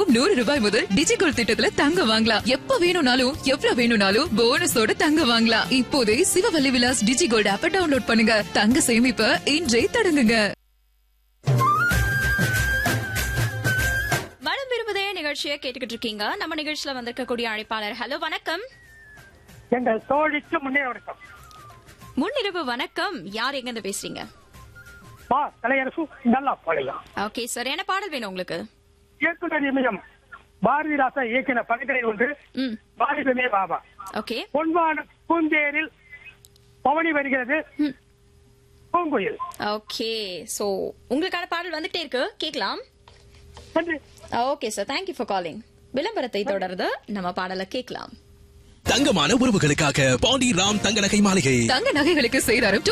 நூறு ரூபாய் முதல் டிஜிகோல்ட் திட்டத்துல தங்கம் வாங்கலாம் எப்ப வேணும்னாலும் எவ்வளவு வேணும்னாலும் போனஸோட தங்கம் வாங்கலாம் இப்போதே சிவவல்லி விலாஸ் டிஜிகோல்ட் ஆப்ப டவுன்லோட் பண்ணுங்க தங்க சேமிப்ப இன்றே தொடங்குங்க மனம் விரும்புதே நிகழ்ச்சியை கேட்டுக்கிட்டு இருக்கீங்க நம்ம நிகழ்ச்சியில வந்திருக்கக்கூடிய அழைப்பாளர் ஹலோ வணக்கம் எங்கள் தோழிக்கு முன்னே வணக்கம் முன்னிரவு வணக்கம் யார் எங்க இருந்து பேசுறீங்க பா தலையரசு நல்லா பாடலாம் ஓகே சார் என்ன பாடல் வேணும் உங்களுக்கு இயக்குனர் இமயம் பாரதிதாசா இயக்கின படங்களில் ஒன்று ம் பாரதமே பாபா ஓகே பொன்வான பூந்தேரில் பவனி வருகிறது ம். பூங்குயில் ஓகே சோ உங்களுக்கான பாடல் வந்துட்டே இருக்கு கேட்கலாம் நன்றி okay sir thank you for calling விளம்பரத்தை தொடர்ந்து நம்ம பாடலை கேட்கலாம் தங்கமான உறவுகளுக்காக பாண்டி ராம் தங்க நகை மாளிகை தங்க நகைகளுக்கு சேதாரம்